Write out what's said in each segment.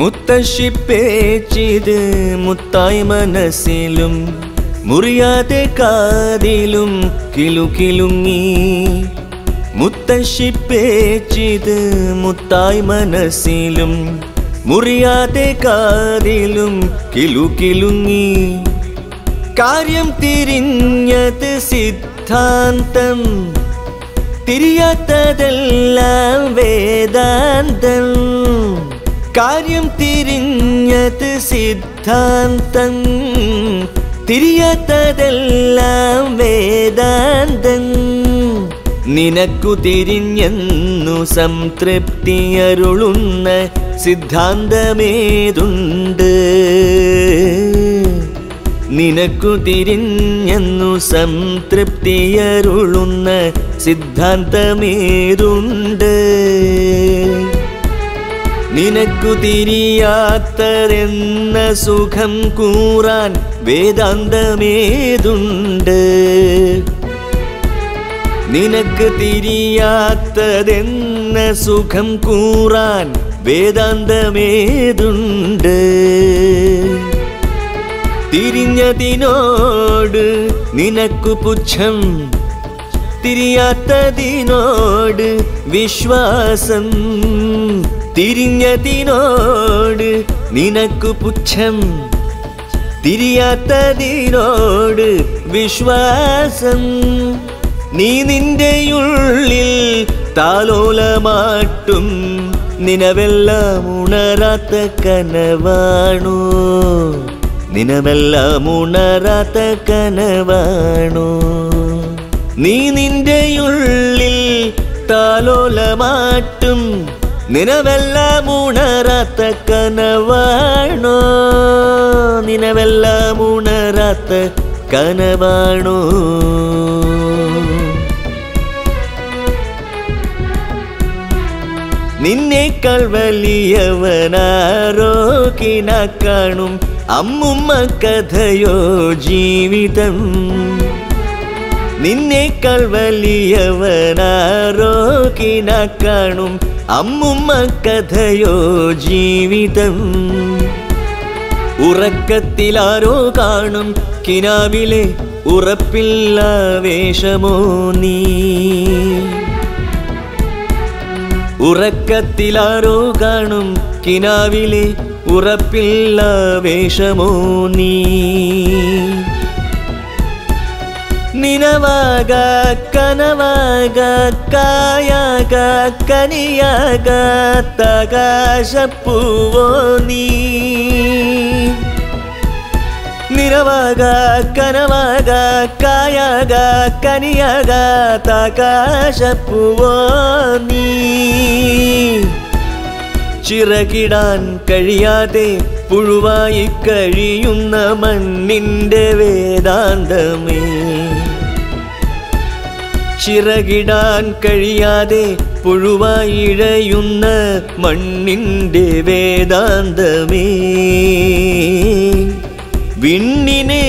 മുത്തശ്ശിപ്പേച്ചിത് മുത്തായി മനസ്സിലും മുറിയാതെ കാതിലും കിലുകിലുങ്ങി മുത്തശ്ശിപ്പേച്ചിത് മുത്തായി മനസ്സിലും മുറിയാതെ കാതിലും കിലുകിലുങ്ങി കാര്യം തിരിഞ്ഞത് സിദ്ധാന്തം തിരിയാത്തതെല്ലാം വേദാന്തം കാര്യം തിരിഞ്ഞത് സിദ്ധാന്തം തിരിയാത്തതെല്ലാം വേദാന്തം നിനക്കു തിരിഞ്ഞെന്നു സംതൃപ്തിയരുളുന്ന സിദ്ധാന്തമേതുണ്ട് നിനക്കു തിരിഞ്ഞെന്നു സംതൃപ്തിയരുളുന്ന സിദ്ധാന്തമേതുണ്ട് നിനക്കു തിരിയാത്തതെന്ന സുഖം കൂറാൻ വേദാന്തമേതുണ്ട് നിനക്ക് തിരിയാത്തതെന്ന സുഖം കൂറാൻ വേദാന്തമേതുണ്ട് തിരിഞ്ഞതിനോട് നിനക്കു പുച്ഛം തിരിയാത്തതിനോട് വിശ്വാസം തിരിഞ്ഞതിനോട് നിനക്കു പുച്ഛം തിരിയാത്തതിനോട് വിശ്വാസം നീ നിന്റെയുള്ളിൽ താലോലമാട്ടും നിനവെല്ലാം ഉണരാത്ത കനവാണോ നിനവെല്ലാം ഉണരാത്ത കനവാണോ നീ നിന്റെയുള്ളിൽ താലോലമാട്ടും നിനവെല്ലാം ഉണരാത്ത കനവാണോ നിനവെല്ലാം ഉണരാത്ത കനവാണോ നിന്നേക്കാൾ വലിയവനാരോ കിന കാണും അമ്മുമ്മ കഥയോ ജീവിതം നിന്നേക്കാൾ വലിയവനാരോ കിന കാണും അമ്മുമ്മ കഥയോ ജീവിതം ഉറക്കത്തിലാരോ കാണും കിനാവിലെ ഉറപ്പില്ല വേഷമോ നീ ഉറക്കത്തിലാരോ കാണും കിനാവിലെ ഉറപ്പില്ല വേഷമോ നീ നിനവാക കനവാക കായാക കനിയാക തകാശപ്പൂവോ നീ നിറവാക കനവാക കായാക കനിയാക തകാശപ്പൂവോ നീ ചിറകിടാൻ കഴിയാതെ പുഴുവായി കഴിയുന്ന മണ്ണിൻ്റെ വേദാന്തമേ ചിറകിടാൻ കഴിയാതെ പുഴുവായി ഇഴയുന്ന മണ്ണിൻ്റെ വേദാന്തമേ വിണ്ണിനെ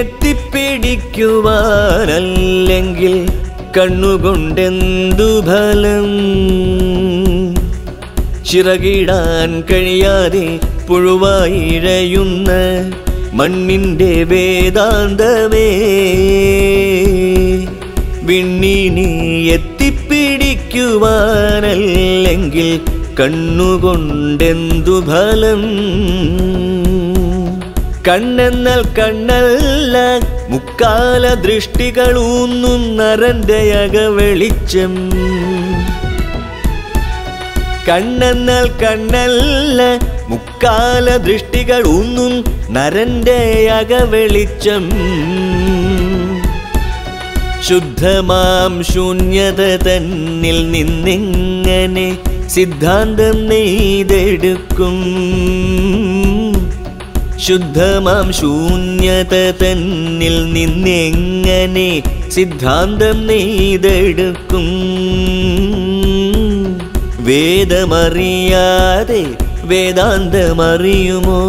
എത്തിപ്പിടിക്കുവാനല്ലെങ്കിൽ കണ്ണുകൊണ്ടെന്തു ഫലം ചിറകിടാൻ കഴിയാതെ പുഴുവായി ഇഴയുന്ന മണ്ണിൻ്റെ വേദാന്തമേ വിണ്ണിനെ എത്തിപ്പിടിക്കുവാനല്ലെങ്കിൽ കണ്ണുകൊണ്ടെന്തു ഫലം കണ്ണെന്നാൽ കണ്ണല്ല മുക്കാല ദൃഷ്ടികളൂന്നും നരന്റെ അകവെളിച്ചം കണ്ണെന്നാൽ കണ്ണല്ല മുക്കാല ദൃഷ്ടികൾ ഊന്നും നരന്റെ അകവെളിച്ചം ശുദ്ധമാം ശൂന്യത തന്നിൽ നിന്നെങ്ങനെ സിദ്ധാന്തം നെയ്തെടുക്കും ശുദ്ധമാം ശൂന്യത തന്നിൽ നിന്നെങ്ങനെ സിദ്ധാന്തം നെയ്തെടുക്കും വേദമറിയാതെ വേദാന്തമറിയുമോ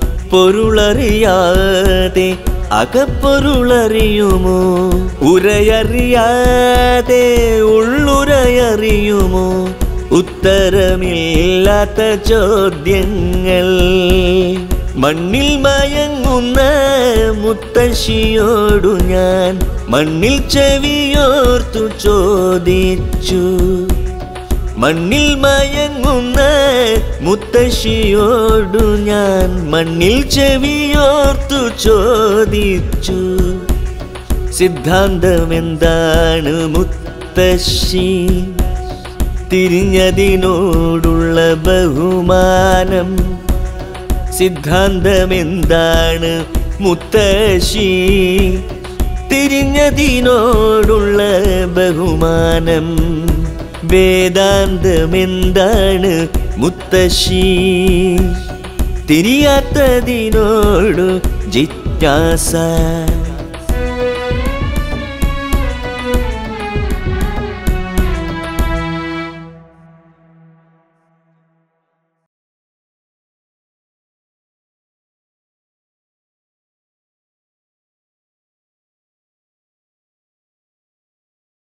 പൊരുളറിയാതെ അകപ്പൊരുളറിയുമോ ഉരയറിയാതെ ഉള്ളുരയറിയുമോ ഉത്തരമില്ലാത്ത ചോദ്യങ്ങൾ മണ്ണിൽ മയങ്ങുന്ന മുത്തശ്ശിയോടു ഞാൻ മണ്ണിൽ ചെവിയോർത്തു ചോദിച്ചു മണ്ണിൽ മയങ്ങുന്ന മുത്തശ്ശിയോടു ഞാൻ മണ്ണിൽ ചെവിയോർത്തു ചോദിച്ചു സിദ്ധാന്തമെന്താണ് മുത്തശ്ശി തിരിഞ്ഞതിനോടുള്ള ബഹുമാനം സിദ്ധാന്തമെന്താണ് മുത്തശ്ശി തിരിഞ്ഞതിനോടുള്ള ബഹുമാനം വേദാന്തമെന്താണ് മുത്തശ്ശി തിരിയാത്തതിനോടു ജിജ്ഞാസ